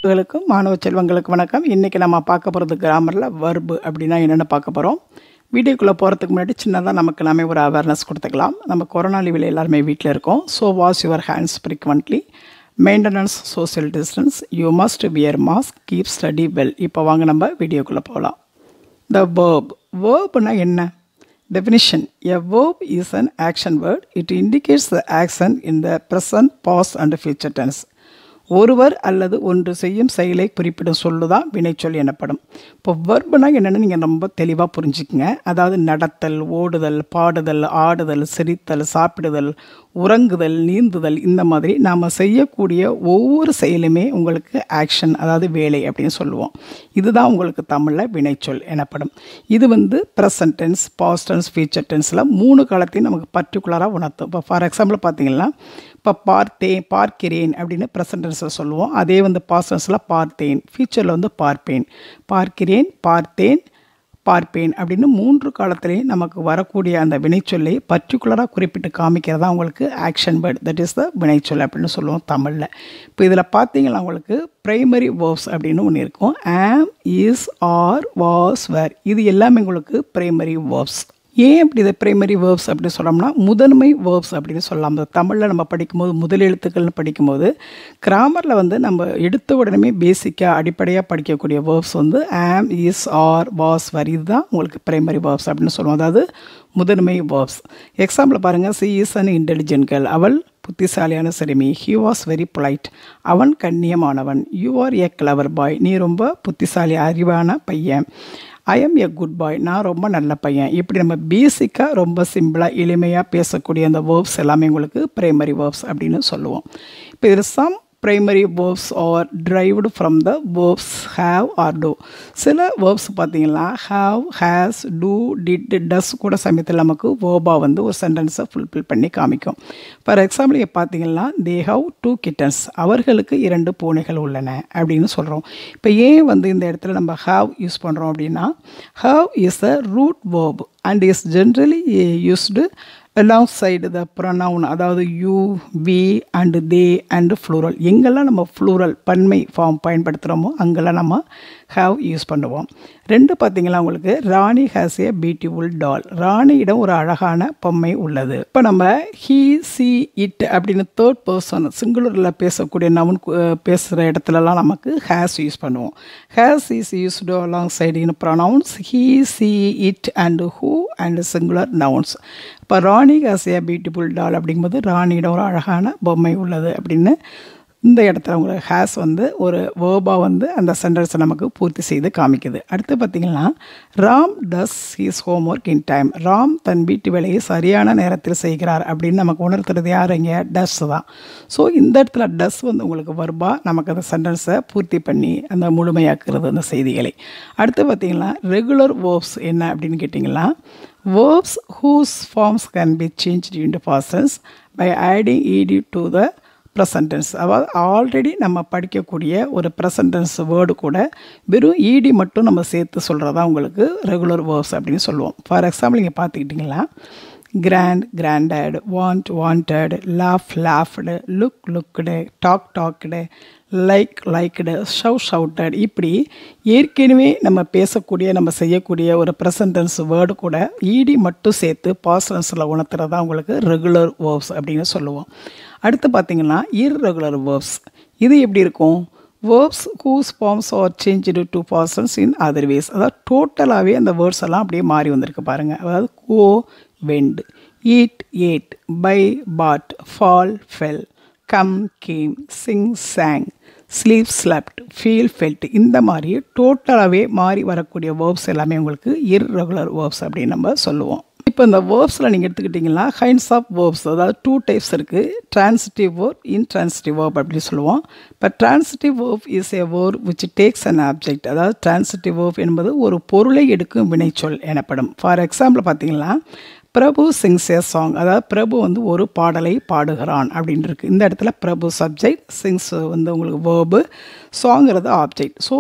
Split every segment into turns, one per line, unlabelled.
மாணவர்களுக்கும் மாணவ செல்வங்களுக்கு வணக்கம் இன்றைக்கி நம்ம பார்க்க போகிறது கிராமரில் வர்பு அப்படின்னா என்னென்னு பார்க்க போகிறோம் வீடியோக்குள்ளே போகிறதுக்கு முன்னாடி சின்னதாக நமக்கு எல்லாமே ஒரு அவேர்னஸ் கொடுத்துக்கலாம் நம்ம கொரோனா லீவில் எல்லாருமே வீட்டில் இருக்கோம் so wash your hands frequently maintenance social distance you must wear mask keep study well இப்போ வாங்க நம்ம வீடியோக்குள்ளே போகலாம் த வேர்ப் வேர்ப்னா என்ன definition a verb is an action word it indicates the action in the present past and future tense ஒருவர் அல்லது ஒன்று செய்யும் செயலை குறிப்பிடும் சொல்லு தான் வினைச்சொல் எனப்படும் இப்போ வெர்புனா என்னென்னு நீங்கள் ரொம்ப தெளிவாக புரிஞ்சுக்கங்க அதாவது நடத்தல் ஓடுதல் பாடுதல் ஆடுதல் சிரித்தல் சாப்பிடுதல் உறங்குதல் நீந்துதல் இந்த மாதிரி நாம் செய்யக்கூடிய ஒவ்வொரு செயலுமே உங்களுக்கு ஆக்ஷன் அதாவது வேலை அப்படின்னு சொல்லுவோம் இதுதான் உங்களுக்கு தமிழில் வினைச்சொல் எனப்படும் இது வந்து present tense past tense future டென்ஸில் மூணு காலத்தையும் நமக்கு பர்டிகுலராக உணர்த்தும் இப்போ ஃபார் எக்ஸாம்பிள் பார்த்தீங்கன்னா இப்போ பார்த்தேன் பார்க்கிறேன் அப்படின்னு ப்ரெசன்ட் டென்ஸில் சொல்லுவோம் அதே வந்து பாஸ்ட் டென்ஸில் பார்த்தேன் ஃபியூச்சரில் வந்து பார்ப்பேன் பார்க்கிறேன் பார்த்தேன் பார்ப்பேன் அப்படின்னு மூன்று காலத்திலையும் நமக்கு வரக்கூடிய அந்த வினைச்சொல்லை பர்டிகுலராக குறிப்பிட்டு காமிக்கிறதா உங்களுக்கு action word that is the வினைச்சொல் அப்படின்னு சொல்லுவோம் தமிழில் இப்போ இதில் பார்த்தீங்கன்னா உங்களுக்கு ப்ரைமரி வேர்ப்ஸ் அப்படின்னு ஒன்று இருக்கும் ஆம் இஸ் ஆர் வாஸ் வேர் இது எல்லாமே உங்களுக்கு ப்ரைமரி வேர்ப்ஸ் ஏன் இப்படி இதை பிரைமரி வேர்ப்ஸ் அப்படின்னு சொல்லோம்னா முதன்மை வேர்ப்ஸ் அப்படின்னு சொல்லலாம் தமிழில் நம்ம படிக்கும்போது முதல் எழுத்துக்கள்னு படிக்கும்போது கிராமரில் வந்து நம்ம எடுத்த உடனே பேசிக்காக அடிப்படையாக படிக்கக்கூடிய வேர்ப்ஸ் வந்து ஆம் இஸ் ஆர் வாஸ் வர் இதுதான் உங்களுக்கு பிரைமரி வேர்ப்ஸ் அப்படின்னு சொல்லுவோம் அதாவது முதன்மை வேர்ப்ஸ் எக்ஸாம்பிள் பாருங்கள் she is an intelligent girl அவள் புத்திசாலியான சிறுமி ஹி வாஸ் வெரி பொலைட் அவன் கண்ணியமானவன் you are a clever boy நீ ரொம்ப புத்திசாலி அறிவான பையன் ஐ எம் எ குட் பாய் நான் ரொம்ப நல்ல பையன் இப்படி நம்ம பேசிக்காக ரொம்ப சிம்பிளாக எளிமையாக பேசக்கூடிய அந்த வேர்ப்ஸ் எல்லாமே உங்களுக்கு ப்ரைமரி வேர்ப்ஸ் அப்படின்னு சொல்லுவோம் இப்போ இதில் some primary verbs are derived from the verbs have or do சில வேர்ப்ஸ் பார்த்தீங்கன்னா have has do did does கூட சமயத்தில் நமக்கு வேர்பாக வந்து ஒரு சென்டென்ஸை ஃபுல்ஃபில் பண்ணி காமிக்கும் ஃபார் எக்ஸாம்பிள் இங்கே பார்த்தீங்கன்னா தே ஹவ் டூ கிட்டன்ஸ் அவர்களுக்கு இரண்டு பூனைகள் உள்ளன அப்படின்னு சொல்கிறோம் இப்போ ஏன் வந்து இந்த இடத்துல நம்ம ஹாவ் யூஸ் பண்ணுறோம் அப்படின்னா have is a root verb and is generally used alongside the pronoun அதாவது you we and they and plural எங்கெல்லாம் நம்ம ஃப்ளூரல் பன்மை ஃபார்ம் பயன்படுத்துகிறோமோ அங்கெல்லாம் நம்ம ஹாவ் யூஸ் பண்ணுவோம் ரெண்டு பார்த்திங்கன்னா உங்களுக்கு ராணி ஹேஸ் ஏ பியூட்டிஃபுல் டால் ராணியிடம் ஒரு அழகான பொம்மை உள்ளது இப்போ நம்ம ஹீ சி இட் அப்படின்னு தேர்ட் பர்சன் சிங்குலரில் பேசக்கூடிய நவுன் பேசுகிற இடத்துலலாம் நமக்கு ஹேஸ் யூஸ் பண்ணுவோம் has is used alongside in pronouns he she it and who and singular nouns இப்போ ராணி ஹாஸ் ஏ பியூட்டிஃபுல் டால் அப்படிங்கும்போது ராணியிடம் ஒரு அழகான பொம்மை உள்ளது அப்படின்னு இந்த இடத்துல உங்களுக்கு ஹேஸ் வந்து ஒரு வேர்பாக வந்து அந்த சென்டென்ஸை நமக்கு பூர்த்தி செய்து காமிக்குது அடுத்து பார்த்திங்கன்னா Ram does his homework in time Ram தன் வீட்டு வேலையை சரியான நேரத்தில் செய்கிறார் அப்படின்னு நமக்கு உணர்த்துறது யார் இங்கே டஸ் தான் ஸோ இந்த இடத்துல டஸ் வந்து உங்களுக்கு வர்பாக நமக்கு அந்த சென்டென்ஸை பூர்த்தி பண்ணி அந்த முழுமையாக்குறது அந்த செய்திகளை அடுத்து பார்த்திங்கன்னா ரெகுலர் வேர்ப்ஸ் என்ன அப்படின்னு கேட்டிங்கன்னா verbs whose forms can be change into past tense by adding ed to the present tense அதாவது ஆல்ரெடி நம்ம படிக்கக்கூடிய ஒரு ப்ரெசன்டென்ஸ் வேர்டு கூட வெறும் ஈடி மட்டும் நம்ம சேர்த்து சொல்கிறதா உங்களுக்கு ரெகுலர் வேர்ப்ஸ் அப்படின்னு சொல்லுவோம் ஃபார் எக்ஸாம்பிள் இங்கே பார்த்துக்கிட்டிங்களா grant granted want wanted laugh laughed look looked talk talked like liked shout shouted இப்படி ஏற்கனவே நம்ம பேசக்கூடிய நம்ம செய்யக்கூடிய ஒரு ப்ரெசன்டென்ஸ் வேர்டு கூட ஈடி மட்டும் சேர்த்து பாஸ்டன்ஸில் உணர்த்துறதா உங்களுக்கு ரெகுலர் வேர்ப்ஸ் அப்படின்னு சொல்லுவோம் அடுத்து பார்த்திங்கன்னா இர்ரெகுலர் வேர்ப்ஸ் இது எப்படி இருக்கும் verbs whose forms are change to persons in other ways அதாவது டோட்டலாகவே அந்த வேர்ட்ஸ் எல்லாம் அப்படியே மாறி வந்திருக்கு பாருங்கள் அதாவது go went eat ate buy bought fall fell come came sing sang sleep slept feel felt இந்த மாதிரி டோட்டலாகவே மாறி வரக்கூடிய வேர்ப்ஸ் எல்லாமே உங்களுக்கு இர்ரெகுலர் வேர்ப்ஸ் அப்படின்னு நம்ம சொல்லுவோம் இப்போ இந்த வேர்ப்ஸில் நீங்கள் எடுத்துக்கிட்டிங்கன்னா ஹைண்ட்ஸ் ஆஃப் வேர்ப்ஸ் அதாவது டூ டைப்ஸ் இருக்குது டிரான்சிட்டிவ் வேர்ப் இன்ட்ரான்சிட்டிவ் வேர்ப் அப்படின்னு சொல்லுவோம் இப்போ transitive verb is a verb which takes an object அதாவது டிரான்சிட்டிவ் வேர்ப் என்பது ஒரு பொருளை எடுக்கும் வினைச்சொல் எனப்படும் ஃபார் எக்ஸாம்பிள் பார்த்தீங்கன்னா பிரபு சிங்ஸ் ஏ சாங் அதாவது பிரபு வந்து ஒரு பாடலை பாடுகிறான் அப்படின்னு இருக்குது இந்த இடத்துல பிரபு சப்ஜெக்ட் சிங்ஸ் வந்து உங்களுக்கு வேர்பு சாங்கிறது ஆப்ஜெக்ட் ஸோ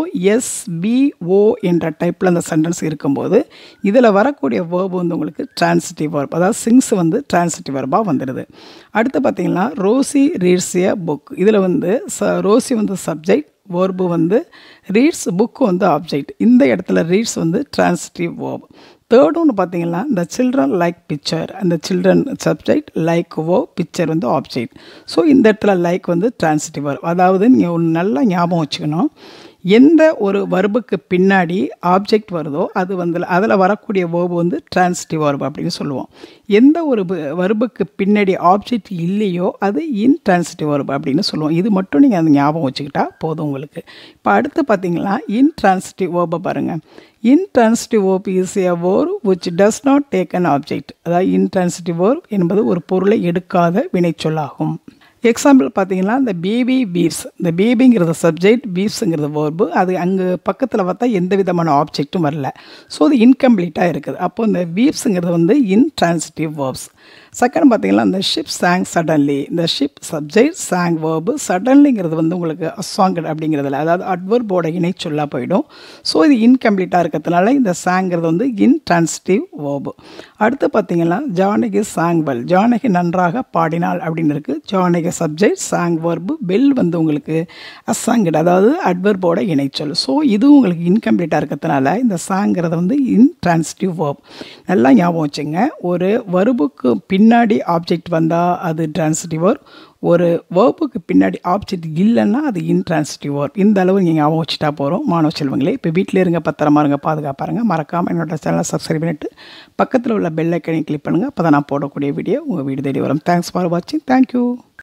எஸ்பிஓ என்ற டைப்பில் அந்த சென்டென்ஸ் இருக்கும்போது இதில் வரக்கூடிய வேர்பு வந்து உங்களுக்கு டிரான்சிட்டிவ் வேர்ப் அதாவது சிங்ஸ் வந்து டிரான்சிட்டிவ் வேர்பாக வந்துடுது அடுத்து பார்த்தீங்கன்னா ரோசி ரீட்ஸ் ஏ புக் இதில் வந்து ச ரோசி வந்து சப்ஜெக்ட் வேர்பு வந்து ரீட்ஸ் புக்கு வந்து ஆப்ஜெக்ட் இந்த இடத்துல ரீட்ஸ் வந்து டிரான்சிட்டிவ் வேர்ப் தேர்ட் ஒன்று பார்த்தீங்கன்னா இந்த சில்ட்ரன் லைக் பிக்சர் அந்த சில்ட்ரன் சப்ஜெக்ட் லைக் ஓ பிக்சர் வந்து ஆப்ஜெக்ட் ஸோ இந்த இடத்துல லைக் வந்து டிரான்சிட்டிவ் வேர்ப் அதாவது நீங்கள் ஒன்று நல்லா ஞாபகம் வச்சுக்கணும் எந்த ஒரு வர்புக்கு பின்னாடி ஆப்ஜெக்ட் வருதோ அது வந்து அதில் வரக்கூடிய வேர்பு வந்து டிரான்சிட்டிவ் வர்பு அப்படின்னு சொல்லுவோம் எந்த ஒரு வர்புக்கு பின்னாடி ஆப்ஜெக்ட் இல்லையோ அது இன்ட்ரான்சிட்டிவ் வர்பு அப்படின்னு சொல்லுவோம் இது மட்டும் நீங்கள் அந்த ஞாபகம் வச்சுக்கிட்டா போதும் உங்களுக்கு இப்போ அடுத்து பார்த்தீங்கன்னா இன்ட்ரான்சிட்டிவ் வேர்பை பாருங்கள் intransitive verb is a verb which does not take an object அதாவது இன்ட்ரான்சிட்டிவ் வேர்ப் என்பது ஒரு பொருளை எடுக்காத வினைச்சொல்லாகும் எக்ஸாம்பிள் பார்த்தீங்கன்னா இந்த பேபி பீஃப்ஸ் இந்த பேபிங்கிறது சப்ஜெக்ட் பீஃப்ஸுங்கிறது வேர்பு அது அங்கே பக்கத்தில் பார்த்தா எந்த விதமான ஆப்ஜெக்ட்டும் வரல ஸோ அது இன்கம்ப்ளீட்டாக இருக்குது அப்போ இந்த பீஃப்ஸுங்கிறது வந்து இன்ட்ரான்சிட்டிவ் வேர்ப்ஸ் செகண்ட் பார்த்தீங்கன்னா இந்த ஷிப் சாங் சடன்லி இந்த ஷிப் சப்ஜெக்ட் சாங் வேர்பு சடன்லிங்கிறது வந்து உங்களுக்கு அசாங்கட் அப்படிங்கிறதுல அதாவது அட்வர்போட இணை சொல்லாக போயிடும் ஸோ இது இன்கம்ப்ளீட்டாக இருக்கிறதுனால இந்த சாங்கிறது வந்து இன்ட்ரான்சிட்டிவ் வேர்பு அடுத்து பார்த்தீங்கன்னா ஜானகி சாங் வெல் ஜானகி நன்றாக பாடினாள் அப்படின்னு இருக்குது Janaki subject sang verb well வந்து உங்களுக்கு அசாங்கட் அதாவது அட்வர்போட இணைச்சொல் ஸோ இதுவும் உங்களுக்கு இன்கம்ப்ளீட்டாக இருக்கிறதுனால இந்த சாங்கிறது வந்து இன்ட்ரான்சிட்டிவ் வேர்ப் நல்லா ஞாபகம் வச்சுங்க ஒரு வருபுக்கு பின்னாடி ஆப்ஜெக்ட் வந்தால் அது டிரான்சிட்டிவ் வேர்ப் ஒரு வேர்புக்கு பின்னாடி ஆப்ஜெக்ட் இல்லைன்னா அது இன்ட்ரான்சிட்டிவ் வேர்ப் இந்த அளவு நீங்கள் ஞாபகம் வச்சுட்டா போகிறோம் மாணவ செல்வங்களே இப்போ வீட்டில் இருங்க பத்திரமா இருங்க பாதுகாப்பாருங்க மறக்காமல் என்னோட சேனலை சப்ஸ்கிரைப் பண்ணிவிட்டு பக்கத்தில் உள்ள பெல் ஐக்கனை கிளிக் பண்ணுங்கள் அப்போ தான் நான் போடக்கூடிய வீடியோ உங்கள் வீடு தேடி வரும் தேங்க்ஸ் ஃபார் வாட்சிங் தேங்க்யூ